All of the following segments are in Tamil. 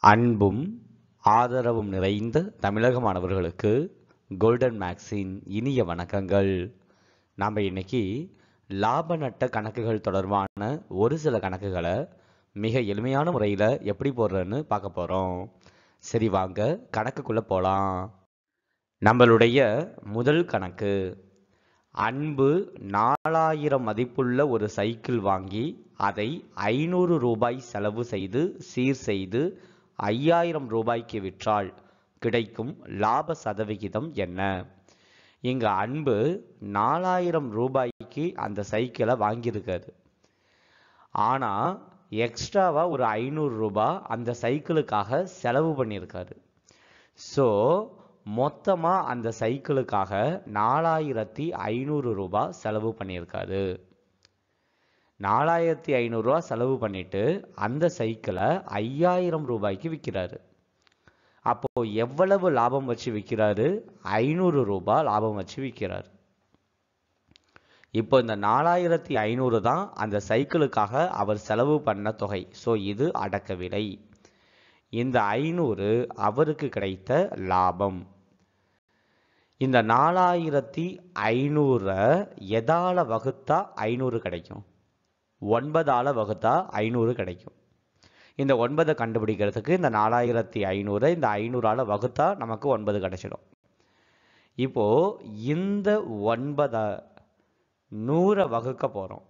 அன்பும் ஆதரவும் நிறைந்த தமிழக மாணவர்களுக்கு கோல்டன் மேக்ஸின் இனிய வணக்கங்கள் நாம் இன்னைக்கு லாப நட்ட கணக்குகள் தொடர்பான ஒரு சில கணக்குகளை மிக எளிமையான முறையில் எப்படி போடுறதுன்னு பார்க்க போகிறோம் சரி வாங்க கணக்குக்குள்ளே போகலாம் நம்மளுடைய முதல் கணக்கு அன்பு நாலாயிரம் மதிப்புள்ள ஒரு சைக்கிள் வாங்கி அதை ஐநூறு ரூபாய் செலவு செய்து சீர் செய்து ஐயாயிரம் ரூபாய்க்கு விற்றால் கிடைக்கும் லாப சதவிகிதம் என்ன இங்க அன்பு நாலாயிரம் ரூபாய்க்கு அந்த சைக்கிளை வாங்கியிருக்காரு ஆனா எக்ஸ்ட்ராவா ஒரு ஐநூறு ரூபாய் அந்த சைக்கிளுக்காக செலவு பண்ணியிருக்காரு ஸோ மொத்தமாக அந்த சைக்கிளுக்காக நாலாயிரத்தி ஐநூறு ரூபாய் செலவு பண்ணியிருக்காரு நாலாயிரத்தி ஐநூறுரூவா செலவு பண்ணிட்டு அந்த சைக்கிளை ஐயாயிரம் ரூபாய்க்கு விற்கிறாரு அப்போ எவ்வளவு லாபம் வச்சு விற்கிறாரு ஐநூறு ரூபாய் லாபம் வச்சு விற்கிறாரு இப்போ இந்த நாலாயிரத்தி ஐநூறு தான் அந்த சைக்கிளுக்காக அவர் செலவு பண்ண தொகை ஸோ இது அடக்க விலை இந்த ஐநூறு அவருக்கு கிடைத்த லாபம் இந்த நாலாயிரத்தி ஐநூறை எதால வகுத்தா ஐநூறு கிடைக்கும் ஒன்பதால வகுத்தா ஐநூறு கிடைக்கும் இந்த ஒன்பதை கண்டுபிடிக்கிறதுக்கு இந்த நாலாயிரத்தி ஐநூறை இந்த ஐநூறால வகுத்தா நமக்கு ஒன்பது கிடைச்சிடும் இப்போ இந்த ஒன்பதை நூறை வகுக்க போறோம்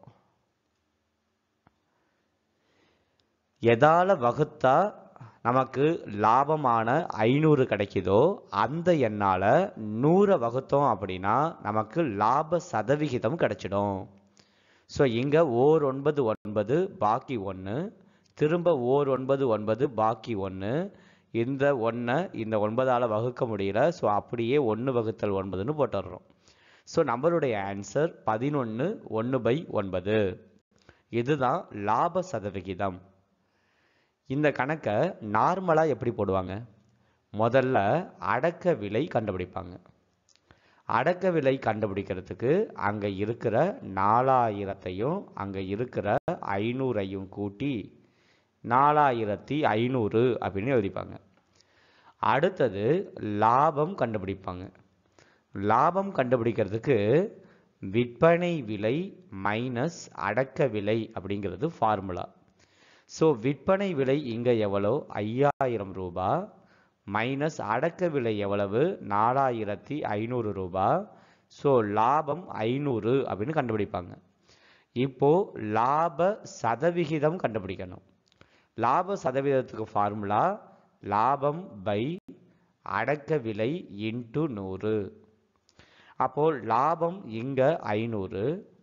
எதால வகுத்தா நமக்கு லாபமான ஐநூறு கிடைக்குதோ அந்த எண்ணால் நூறை வகுத்தோம் அப்படின்னா நமக்கு லாப சதவிகிதம் கிடைச்சிடும் ஸோ இங்கே ஓர் ஒன்பது ஒன்பது பாக்கி ஒன்று திரும்ப ஓர் ஒன்பது ஒன்பது பாக்கி ஒன்று இந்த ஒன்றை இந்த ஒன்பதால் வகுக்க முடியல ஸோ அப்படியே ஒன்று வகுத்தல் ஒன்பதுன்னு போட்டுடுறோம் ஸோ நம்மளுடைய ஆன்சர் பதினொன்று ஒன்று பை ஒன்பது இதுதான் லாப சதவிகிதம் இந்த கணக்கை நார்மலாக எப்படி போடுவாங்க முதல்ல அடக்க விலை கண்டுபிடிப்பாங்க அடக்க விலை கண்டுபிடிக்கிறதுக்கு அங்கே இருக்கிற நாலாயிரத்தையும் அங்கே இருக்கிற ஐநூறையும் கூட்டி நாலாயிரத்தி ஐநூறு அப்படின்னு எழுதிப்பாங்க அடுத்தது லாபம் கண்டுபிடிப்பாங்க லாபம் கண்டுபிடிக்கிறதுக்கு விற்பனை விலை மைனஸ் அடக்க விலை அப்படிங்கிறது ஃபார்முலா ஸோ விற்பனை விலை இங்கே எவ்வளோ ஐயாயிரம் ரூபாய் மைனஸ் அடக்க விலை எவ்வளவு நாலாயிரத்தி ஐநூறு ரூபாய் ஸோ லாபம் ஐநூறு அப்படின்னு கண்டுபிடிப்பாங்க இப்போ லாப சதவிகிதம் கண்டுபிடிக்கணும் லாப சதவீதத்துக்கு ஃபார்முலா லாபம் பை அடக்க விலை இன்ட்டு நூறு அப்போ லாபம் இங்க ஐநூறு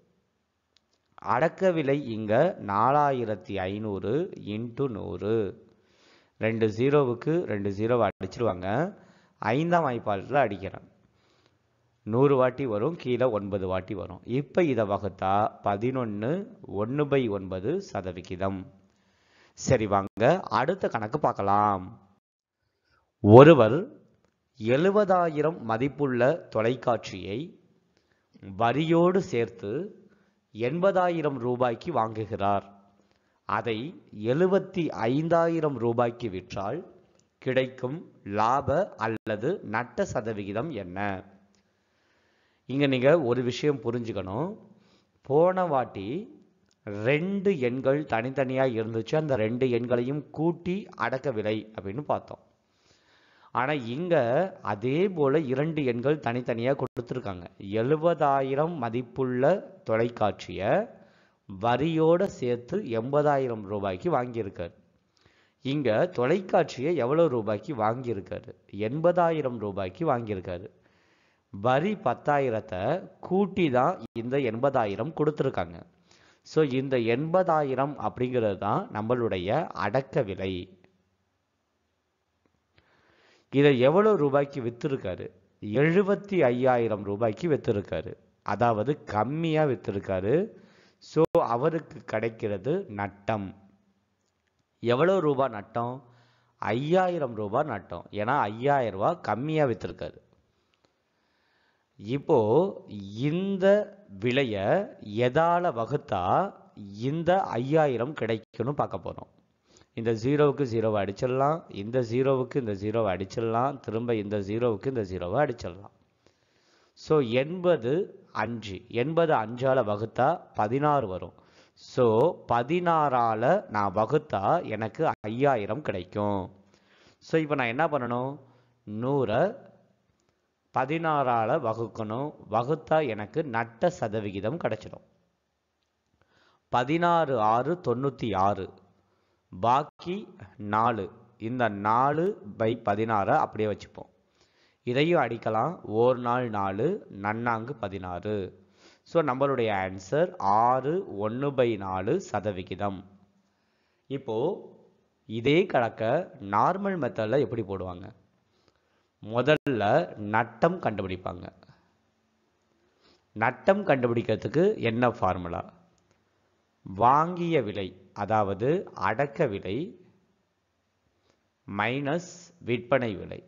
அடக்க விலை இங்க நாலாயிரத்தி ஐநூறு இன்ட்டு நூறு ரெண்டு ஜீரோவுக்கு ரெண்டு ஜீரோவை அடிச்சிருவாங்க ஐந்தாம் வாய்ப்பாளரில் அடிக்கிறேன் நூறு வாட்டி வரும் கீழே ஒன்பது வாட்டி வரும் இப்போ இதை வகுத்தா பதினொன்று ஒன்று பை ஒன்பது சதவிகிதம் சரி வாங்க அடுத்த கணக்கு பார்க்கலாம் ஒருவர் எழுபதாயிரம் மதிப்புள்ள தொலைக்காட்சியை வரியோடு சேர்த்து எண்பதாயிரம் ரூபாய்க்கு வாங்குகிறார் அதை எழுபத்தி ஐந்தாயிரம் ரூபாய்க்கு விற்றால் கிடைக்கும் லாப அல்லது நட்ட சதவிகிதம் என்ன இங்க நீங்க ஒரு விஷயம் புரிஞ்சுக்கணும் போன வாட்டி ரெண்டு எண்கள் தனித்தனியா இருந்துச்சு அந்த ரெண்டு எண்களையும் கூட்டி அடக்க விலை அப்படின்னு பார்த்தோம் ஆனா இங்க அதே போல இரண்டு எண்கள் தனித்தனியா கொடுத்துருக்காங்க எழுபதாயிரம் மதிப்புள்ள தொலைக்காட்சியை வரியோட சேர்த்து எண்பதாயிரம் ரூபாய்க்கு வாங்கியிருக்காரு இங்க தொலைக்காட்சியை எவ்வளவு ரூபாய்க்கு வாங்கியிருக்காரு எண்பதாயிரம் ரூபாய்க்கு வாங்கியிருக்காரு வரி பத்தாயிரத்தை கூட்டி தான் இந்த எண்பதாயிரம் கொடுத்துருக்காங்க ஸோ இந்த எண்பதாயிரம் அப்படிங்கிறது தான் நம்மளுடைய அடக்க விலை இதை எவ்வளவு ரூபாய்க்கு வித்திருக்காரு எழுபத்தி ஐயாயிரம் ரூபாய்க்கு வித்திருக்காரு அதாவது கம்மியா வித்திருக்காரு ஸோ அவருக்கு கிடைக்கிறது நட்டம் எவ்வளோ ரூபாய் நட்டம் ஐயாயிரம் ரூபாய் நட்டம் ஏன்னா ஐயாயிரம் ரூபாய் கம்மியாக வித்திருக்காரு இப்போ இந்த விலையை எதால வகுத்தா இந்த ஐயாயிரம் கிடைக்கும்னு பார்க்க போறோம் இந்த ஜீரோவுக்கு ஜீரோவை அடிச்சிடலாம் இந்த ஜீரோவுக்கு இந்த ஜீரோவை அடிச்சிடலாம் திரும்ப இந்த ஜீரோவுக்கு இந்த ஜீரோவை அடிச்சிடலாம் ஸோ எண்பது அஞ்சு எண்பது அஞ்சால் வகுத்தா பதினாறு வரும் ஸோ பதினாறால் நான் வகுத்தா எனக்கு ஐயாயிரம் கிடைக்கும் ஸோ இப்போ நான் என்ன பண்ணணும் நூறை பதினாறால் வகுக்கணும் வகுத்தா எனக்கு நட்ட சதவிகிதம் கிடைச்சிடும் பதினாறு ஆறு தொண்ணூற்றி ஆறு பாக்கி நாலு இந்த நாலு பை பதினாறை அப்படியே வச்சுப்போம் இதையும் அடிக்கலாம் ஓர் நாள் நாலு நன்னாங்கு பதினாறு ஸோ நம்மளுடைய ஆன்சர் ஆறு ஒன்று பை நாலு சதவிகிதம் இப்போ இதே கணக்க நார்மல் மெத்தடில் எப்படி போடுவாங்க முதல்ல நட்டம் கண்டுபிடிப்பாங்க நட்டம் கண்டுபிடிக்கிறதுக்கு என்ன ஃபார்முலா வாங்கிய விலை அதாவது அடக்க விலை மைனஸ் விற்பனை விலை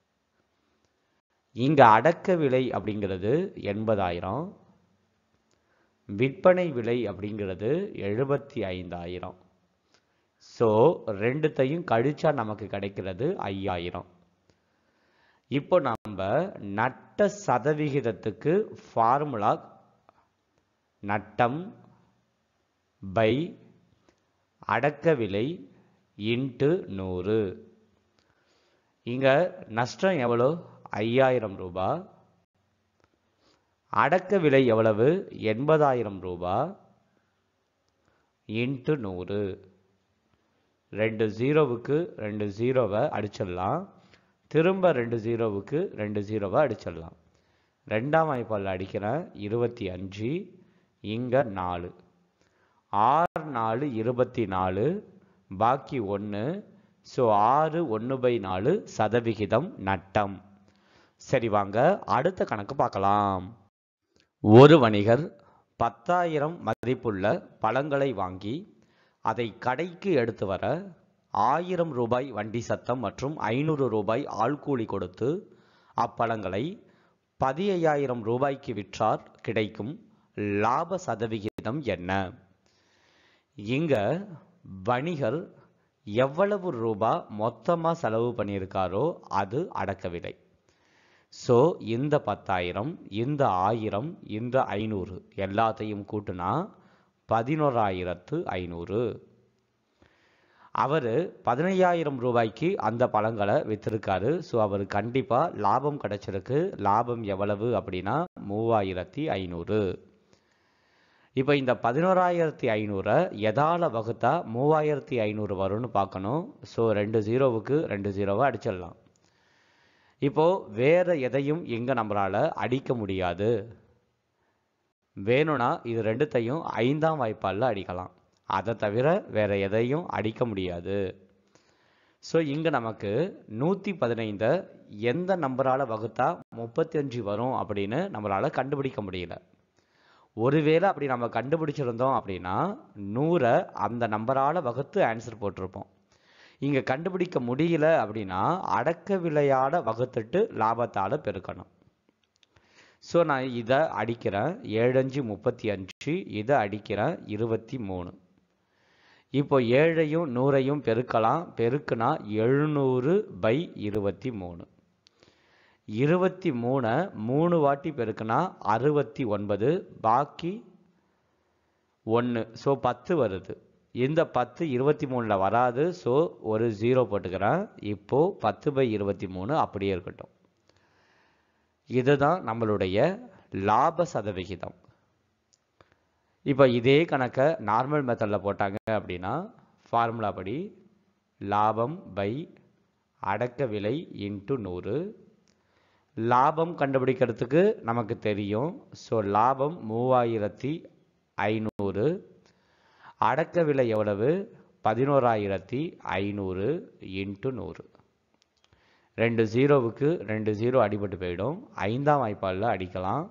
இங்க அடக்க விலை அப்படிங்கிறது எண்பதாயிரம் விற்பனை விலை அப்படிங்கிறது எழுபத்தி ஐந்தாயிரம் ஸோ ரெண்டுத்தையும் கழிச்சா நமக்கு கிடைக்கிறது ஐயாயிரம் இப்போ நம்ம நட்ட சதவிகிதத்துக்கு ஃபார்முலா நட்டம் பை அடக்க விலை இன்ட்டு நூறு இங்க நஷ்டம் எவ்வளோ ஐயாயிரம் ரூபாய் அடக்க விலை எவ்வளவு எண்பதாயிரம் ரூபாய் இன்ட்டு நூறு ரெண்டு ஜீரோவுக்கு ரெண்டு ஜீரோவை அடிச்சிடலாம் திரும்ப ரெண்டு ஜீரோவுக்கு ரெண்டு ஜீரோவை அடிச்சிடலாம் ரெண்டாம் வாய்ப்பால் அடிக்கிறேன் இருபத்தி அஞ்சு இங்கே நாலு ஆறு நாலு இருபத்தி நாலு பாக்கி ஒன்று ஸோ ஆறு ஒன்று பை நாலு சதவிகிதம் நட்டம் சரி வாங்க அடுத்த கணக்கு பார்க்கலாம் ஒரு வணிகர் பத்தாயிரம் மதிப்புள்ள பழங்களை வாங்கி அதை கடைக்கு எடுத்து வர ஆயிரம் ரூபாய் வண்டி சத்தம் மற்றும் ஐநூறு ரூபாய் ஆள்கூலி கொடுத்து அப்பழங்களை பதினையாயிரம் ரூபாய்க்கு விற்றார் கிடைக்கும் லாப சதவிகிதம் என்ன இங்க வணிகர் எவ்வளவு ரூபா மொத்தமா செலவு பண்ணியிருக்காரோ அது அடக்க விலை ஸோ இந்த பத்தாயிரம் இந்த ஆயிரம் இந்த ஐநூறு எல்லாத்தையும் கூட்டினா பதினோராயிரத்து ஐநூறு அவர் பதினையாயிரம் ரூபாய்க்கு அந்த பழங்களை வித்திருக்காரு ஸோ அவர் கண்டிப்பாக லாபம் கிடைச்சிருக்கு லாபம் எவ்வளவு அப்படின்னா மூவாயிரத்தி ஐநூறு இப்போ இந்த பதினோராயிரத்தி ஐநூறை எதால வகுத்தா மூவாயிரத்தி ஐநூறு வரும்னு பார்க்கணும் ஸோ ரெண்டு ஜீரோவுக்கு ரெண்டு ஜீரோவை அடிச்சிடலாம் இப்போ வேற எதையும் எங்க நம்மளால அடிக்க முடியாது வேணும்னா இது ரெண்டுத்தையும் ஐந்தாம் வாய்ப்பாலில் அடிக்கலாம் அதை தவிர வேற எதையும் அடிக்க முடியாது ஸோ இங்கே நமக்கு நூற்றி பதினைந்த எந்த நம்பரால் வகுத்தா முப்பத்தி அஞ்சு வரும் அப்படின்னு நம்மளால் கண்டுபிடிக்க முடியல ஒருவேளை அப்படி நம்ம கண்டுபிடிச்சிருந்தோம் அப்படின்னா நூறை அந்த நம்பரால் வகுத்து ஆன்சர் போட்டிருப்போம் இங்கே கண்டுபிடிக்க முடியல அப்படின்னா அடக்க விலையால் வகுத்துட்டு லாபத்தால் பெருக்கணும் ஸோ நான் இதை அடிக்கிறேன் ஏழஞ்சு முப்பத்தி அஞ்சு இதை அடிக்கிறேன் இருபத்தி மூணு இப்போ ஏழையும் நூறையும் பெருக்கலாம் பெருக்குனா எழுநூறு பை இருபத்தி மூணு இருபத்தி மூணை மூணு வாட்டி பெருக்குனா அறுபத்தி ஒன்பது பாக்கி ஒன்று ஸோ பத்து வருது இந்த பத்து இருபத்தி மூணில் வராது ஸோ ஒரு ஜீரோ போட்டுக்கிறேன் இப்போது பத்து பை இருபத்தி மூணு அப்படியே இருக்கட்டும் இதுதான் நம்மளுடைய லாப சதவிகிதம் இப்போ இதே கணக்கை நார்மல் மெத்தடில் போட்டாங்க அப்படின்னா ஃபார்முலா படி லாபம் பை அடக்க விலை இன்ட்டு நூறு லாபம் கண்டுபிடிக்கிறதுக்கு நமக்கு தெரியும் ஸோ லாபம் மூவாயிரத்தி ஐநூறு அடக்க விலை எவ்வளவு பதினோராயிரத்தி ஐநூறு இன்ட்டு நூறு ரெண்டு ஜீரோவுக்கு ரெண்டு ஜீரோ அடிபட்டு போயிடும் ஐந்தாம் வாய்ப்பாலில் அடிக்கலாம்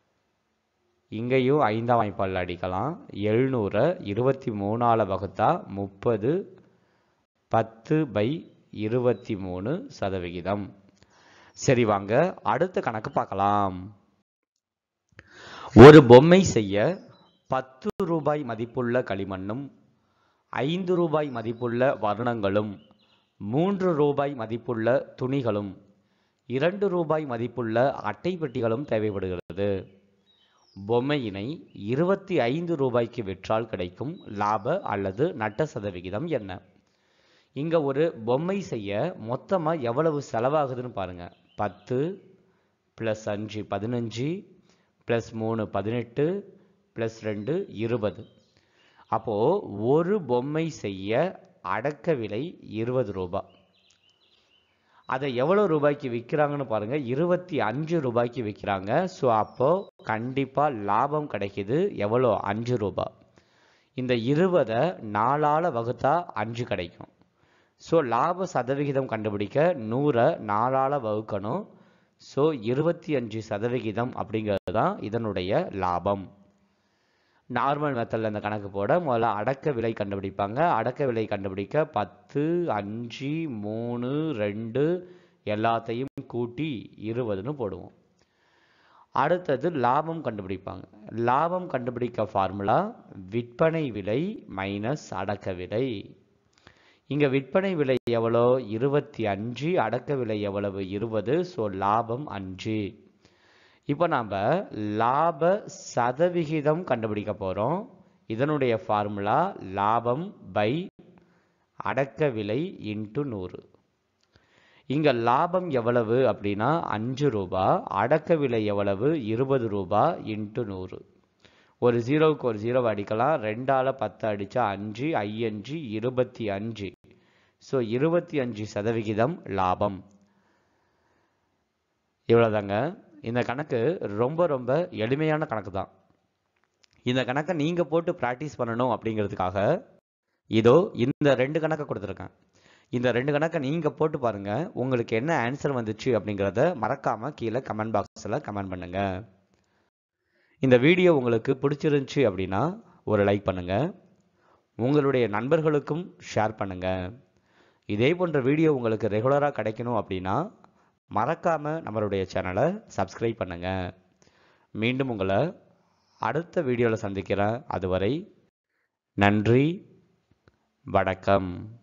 இங்கேயும் ஐந்தாம் வாய்ப்பாலில் அடிக்கலாம் எழுநூறை இருபத்தி மூணால் வகுத்தா முப்பது பத்து பை இருபத்தி மூணு சதவிகிதம் சரி வாங்க அடுத்த கணக்கு பார்க்கலாம் ஒரு பொம்மை செய்ய பத்து ரூபாய் மதிப்புள்ள களிமண்ணும் ஐந்து ரூபாய் மதிப்புள்ள வர்ணங்களும் மூன்று ரூபாய் மதிப்புள்ள துணிகளும் இரண்டு ரூபாய் மதிப்புள்ள அட்டை பெட்டிகளும் தேவைப்படுகிறது பொம்மையினை இருபத்தி ஐந்து ரூபாய்க்கு விற்றால் கிடைக்கும் லாப அல்லது நட்ட சதவிகிதம் என்ன இங்க ஒரு பொம்மை செய்ய மொத்தமா எவ்வளவு செலவாகுதுன்னு பாருங்க பத்து ப்ளஸ் அஞ்சு பதினஞ்சு ப்ளஸ் மூணு பதினெட்டு ப்ளஸ் ரெண்டு இருபது அப்போ ஒரு பொம்மை செய்ய அடக்க விலை இருபது ரூபாய் அதை எவ்வளோ ரூபாய்க்கு விற்கிறாங்கன்னு பாருங்க இருபத்தி அஞ்சு ரூபாய்க்கு விற்கிறாங்க ஸோ அப்போ கண்டிப்பாக லாபம் கிடைக்குது எவ்வளோ அஞ்சு ரூபாய் இந்த இருபதை நாலால் வகுத்தா அஞ்சு கிடைக்கும் ஸோ லாப சதவிகிதம் கண்டுபிடிக்க நூறை நாலால் வகுக்கணும் ஸோ இருபத்தி அஞ்சு சதவிகிதம் அப்படிங்கிறது தான் இதனுடைய லாபம் நார்மல் மெத்தடில் இந்த கணக்கு போட முதல்ல அடக்க விலை கண்டுபிடிப்பாங்க அடக்க விலை கண்டுபிடிக்க பத்து அஞ்சு மூணு ரெண்டு எல்லாத்தையும் கூட்டி இருபதுன்னு போடுவோம் அடுத்தது லாபம் கண்டுபிடிப்பாங்க லாபம் கண்டுபிடிக்க ஃபார்முலா விற்பனை விலை மைனஸ் அடக்க விலை இங்க விற்பனை விலை எவ்வளோ இருபத்தி அஞ்சு அடக்க விலை எவ்வளவு இருபது ஸோ லாபம் அஞ்சு இப்போ நாம் லாப சதவிகிதம் கண்டுபிடிக்க போகிறோம் இதனுடைய ஃபார்முலா லாபம் பை அடக்க விலை இன்ட்டு நூறு இங்கே லாபம் எவ்வளவு அப்படின்னா அஞ்சு ரூபா அடக்க விலை எவ்வளவு இருபது ரூபா இன்ட்டு நூறு ஒரு ஜீரோவுக்கு ஒரு ஜீரோ அடிக்கலாம் ரெண்டால் பத்து அடித்தா அஞ்சு ஐயஞ்சு இருபத்தி அஞ்சு ஸோ இருபத்தி அஞ்சு சதவிகிதம் லாபம் இவ்வளோதாங்க இந்த கணக்கு ரொம்ப ரொம்ப எளிமையான கணக்கு தான் இந்த கணக்கை நீங்கள் போட்டு ப்ராக்டிஸ் பண்ணணும் அப்படிங்கிறதுக்காக இதோ இந்த ரெண்டு கணக்கை கொடுத்துருக்கேன் இந்த ரெண்டு கணக்கை நீங்கள் போட்டு பாருங்கள் உங்களுக்கு என்ன ஆன்சர் வந்துச்சு அப்படிங்கிறத மறக்காமல் கீழே கமெண்ட் பாக்ஸில் கமெண்ட் பண்ணுங்கள் இந்த வீடியோ உங்களுக்கு பிடிச்சிருந்துச்சி அப்படின்னா ஒரு லைக் பண்ணுங்கள் உங்களுடைய நண்பர்களுக்கும் ஷேர் பண்ணுங்கள் இதே போன்ற வீடியோ உங்களுக்கு ரெகுலராக கிடைக்கணும் அப்படின்னா மறக்காமல் நம்மளுடைய சேனலை சப்ஸ்கிரைப் பண்ணுங்கள் மீண்டும் உங்களை அடுத்த வீடியோவில் சந்திக்கிறேன் அதுவரை நன்றி வணக்கம்